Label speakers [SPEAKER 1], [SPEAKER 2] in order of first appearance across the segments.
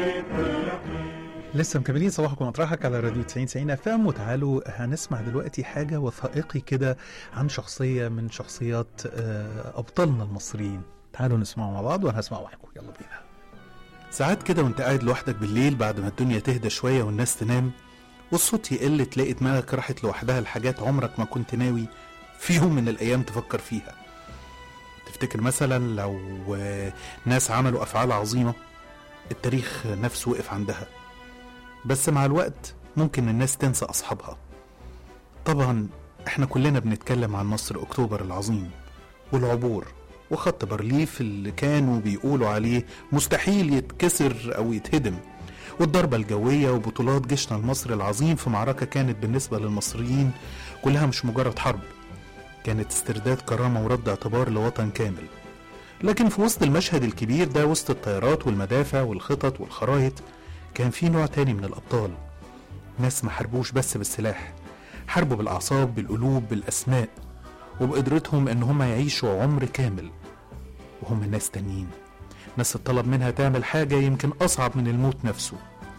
[SPEAKER 1] لسه مكملين صباحكم مطرحك على راديو 90 90 اف ام وتعالوا هنسمع دلوقتي حاجه وثائقي كده عن شخصيه من شخصيات آه، ابطالنا المصريين تعالوا نسمعه مع بعض وانا هسمع معاكم يلا بينا
[SPEAKER 2] ساعات كده وانت قاعد لوحدك بالليل بعد ما الدنيا تهدى شوية والناس تنام والصوت يقل تلاقي دماغك راحت لوحدها لحاجات عمرك ما كنت ناوي في يوم من الأيام تفكر فيها تفتكر مثلا لو آه، ناس عملوا أفعال عظيمة التاريخ نفسه وقف عندها بس مع الوقت ممكن الناس تنسى أصحابها طبعا احنا كلنا بنتكلم عن نصر أكتوبر العظيم والعبور وخط بارليف اللي كانوا بيقولوا عليه مستحيل يتكسر أو يتهدم والضربة الجوية وبطولات جيشنا المصري العظيم في معركة كانت بالنسبة للمصريين كلها مش مجرد حرب كانت استرداد كرامة ورد اعتبار لوطن كامل لكن في وسط المشهد الكبير ده وسط الطيارات والمدافع والخطط والخرايط كان في نوع تاني من الأبطال ناس ما حاربوش بس بالسلاح حاربوا بالأعصاب بالقلوب بالأسماء وبقدرتهم إن هم يعيشوا عمر كامل وهم ناس تانيين ناس اتطلب منها تعمل حاجة يمكن أصعب من الموت نفسه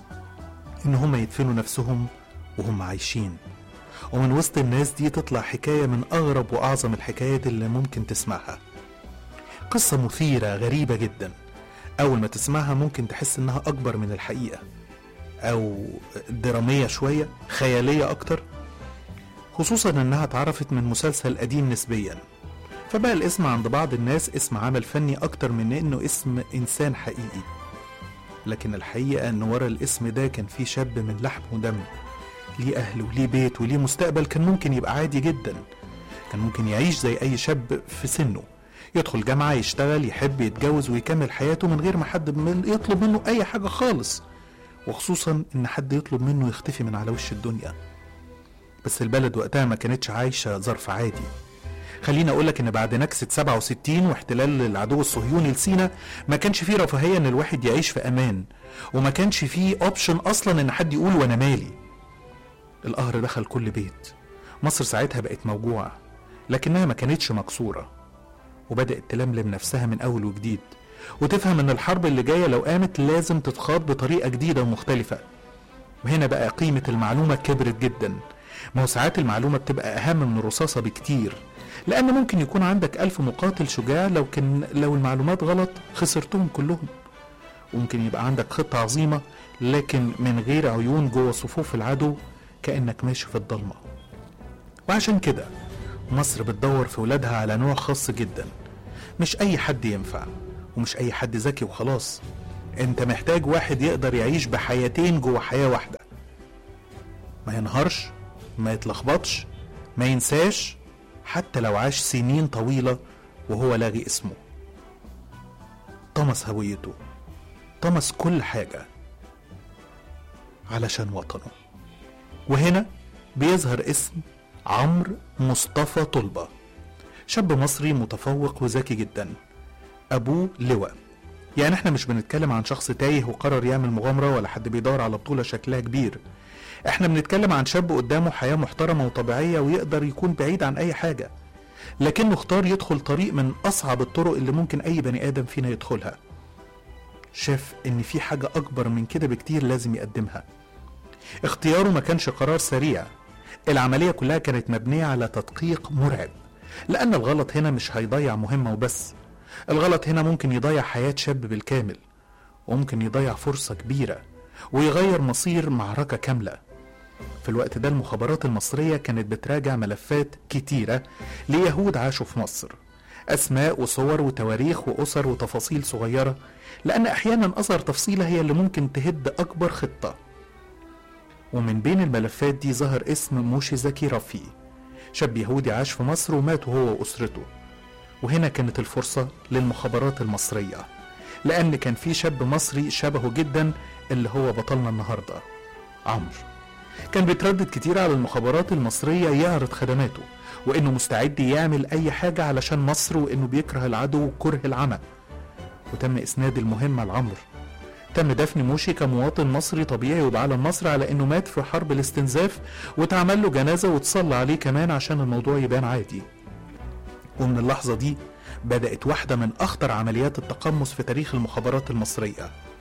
[SPEAKER 2] إن هم يدفنوا نفسهم وهم عايشين ومن وسط الناس دي تطلع حكاية من أغرب وأعظم الحكايات اللي ممكن تسمعها قصة مثيرة غريبة جدا أول ما تسمعها ممكن تحس إنها أكبر من الحقيقة أو درامية شوية خيالية أكتر خصوصا إنها اتعرفت من مسلسل قديم نسبيا فبقى الاسم عند بعض الناس اسم عمل فني أكتر من إنه اسم إنسان حقيقي لكن الحقيقة إن ورا الاسم ده كان في شاب من لحم ودم ليه أهل وليه بيت وليه مستقبل كان ممكن يبقى عادي جدا كان ممكن يعيش زي أي شاب في سنه يدخل جامعة يشتغل يحب يتجوز ويكمل حياته من غير ما حد من يطلب منه أي حاجة خالص وخصوصا إن حد يطلب منه يختفي من على وش الدنيا بس البلد وقتها ما كانتش عايشة ظرف عادي خليني أقولك إن بعد نكسة 67 واحتلال العدو الصهيوني لسينا ما كانش فيه رفاهية إن الواحد يعيش في أمان وما كانش فيه أوبشن أصلا إن حد يقول وأنا مالي القهر دخل كل بيت مصر ساعتها بقت موجوعة لكنها ما كانتش مكسورة وبدأت تلملم نفسها من أول وجديد وتفهم إن الحرب اللي جاية لو قامت لازم تتخاض بطريقة جديدة ومختلفة وهنا بقى قيمة المعلومة كبرت جدا ما هو ساعات المعلومة بتبقى أهم من الرصاصة بكتير لأن ممكن يكون عندك ألف مقاتل شجاع لو كان لو المعلومات غلط خسرتهم كلهم وممكن يبقى عندك خطة عظيمة لكن من غير عيون جوه صفوف العدو كأنك ماشي في الضلمة وعشان كده مصر بتدور في ولادها على نوع خاص جدا مش أي حد ينفع ومش أي حد ذكي وخلاص أنت محتاج واحد يقدر يعيش بحياتين جوه حياة واحدة ما ينهارش ما يتلخبطش ما ينساش حتى لو عاش سنين طويلة وهو لاغي اسمه طمس هويته طمس كل حاجة علشان وطنه وهنا بيظهر اسم عمرو مصطفى طلبة شاب مصري متفوق وذكي جدا أبوه لواء يعني احنا مش بنتكلم عن شخص تايه وقرر يعمل مغامرة ولا حد بيدور على بطولة شكلها كبير احنا بنتكلم عن شاب قدامه حياة محترمة وطبيعية ويقدر يكون بعيد عن أي حاجة لكنه اختار يدخل طريق من أصعب الطرق اللي ممكن أي بني آدم فينا يدخلها شاف إن في حاجة أكبر من كده بكتير لازم يقدمها اختياره ما كانش قرار سريع العملية كلها كانت مبنية على تدقيق مرعب لأن الغلط هنا مش هيضيع مهمة وبس الغلط هنا ممكن يضيع حياة شاب بالكامل وممكن يضيع فرصة كبيرة ويغير مصير معركة كاملة في الوقت ده المخابرات المصرية كانت بتراجع ملفات كتيرة ليهود عاشوا في مصر أسماء وصور وتواريخ وأسر وتفاصيل صغيرة لأن أحيانا أصغر تفصيلة هي اللي ممكن تهد أكبر خطة ومن بين الملفات دي ظهر اسم موشي زكي رفي شاب يهودي عاش في مصر ومات هو وأسرته وهنا كانت الفرصة للمخابرات المصرية لأن كان في شاب مصري شبهه جدا اللي هو بطلنا النهاردة عمرو كان بيتردد كتير على المخابرات المصرية يعرض خدماته وإنه مستعد يعمل أي حاجة علشان مصر وإنه بيكره العدو كره العمى وتم إسناد المهمة لعمرو تم دفن موشي كمواطن مصري طبيعي وبعلم مصر على انه مات في حرب الاستنزاف واتعمل له جنازه وتصلى عليه كمان عشان الموضوع يبان عادي. ومن اللحظه دي بدات واحده من اخطر عمليات التقمص في تاريخ المخابرات المصريه.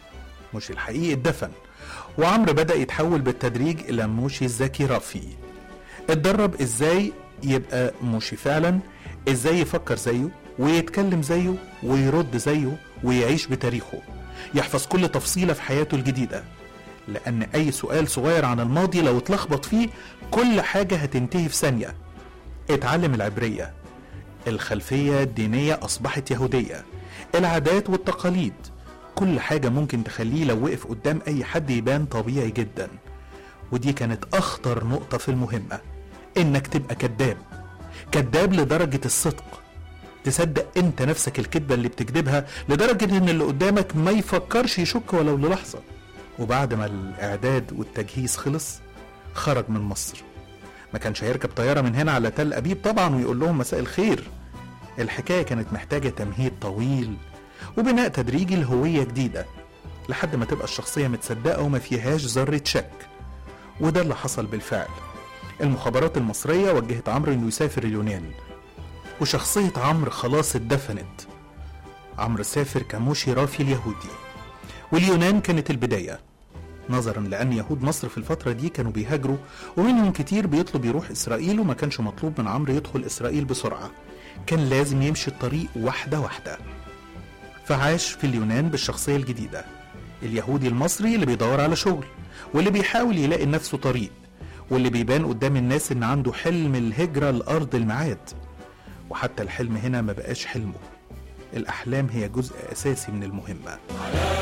[SPEAKER 2] موشي الحقيقي اتدفن وعمرو بدأ يتحول بالتدريج إلى موشي الذكي رافي اتدرب ازاي يبقى موشي فعلا ازاي يفكر زيه ويتكلم زيه ويرد زيه ويعيش بتاريخه يحفظ كل تفصيلة في حياته الجديدة لأن أي سؤال صغير عن الماضي لو اتلخبط فيه كل حاجة هتنتهي في ثانية اتعلم العبرية الخلفية الدينية أصبحت يهودية العادات والتقاليد كل حاجة ممكن تخليه لو وقف قدام أي حد يبان طبيعي جدا ودي كانت أخطر نقطة في المهمة إنك تبقى كذاب كذاب لدرجة الصدق تصدق انت نفسك الكذبة اللي بتكذبها لدرجة ان اللي قدامك ما يفكرش يشك ولو للحظة وبعد ما الاعداد والتجهيز خلص خرج من مصر ما كانش هيركب طيارة من هنا على تل أبيب طبعا ويقول لهم مساء الخير الحكاية كانت محتاجة تمهيد طويل وبناء تدريجي لهوية جديدة لحد ما تبقى الشخصية متصدقة وما فيهاش ذرة شك وده اللي حصل بالفعل المخابرات المصرية وجهت عمرو انه يسافر اليونان وشخصية عمرو خلاص اتدفنت عمرو سافر كموشي رافي اليهودي واليونان كانت البداية نظرا لأن يهود مصر في الفترة دي كانوا بيهاجروا ومنهم كتير بيطلب يروح إسرائيل وما كانش مطلوب من عمرو يدخل إسرائيل بسرعة كان لازم يمشي الطريق واحدة واحدة فعاش في اليونان بالشخصية الجديدة اليهودي المصري اللي بيدور على شغل واللي بيحاول يلاقي لنفسه طريق واللي بيبان قدام الناس ان عنده حلم الهجرة لأرض الميعاد وحتى الحلم هنا ما بقاش حلمه الأحلام هي جزء أساسي من المهمة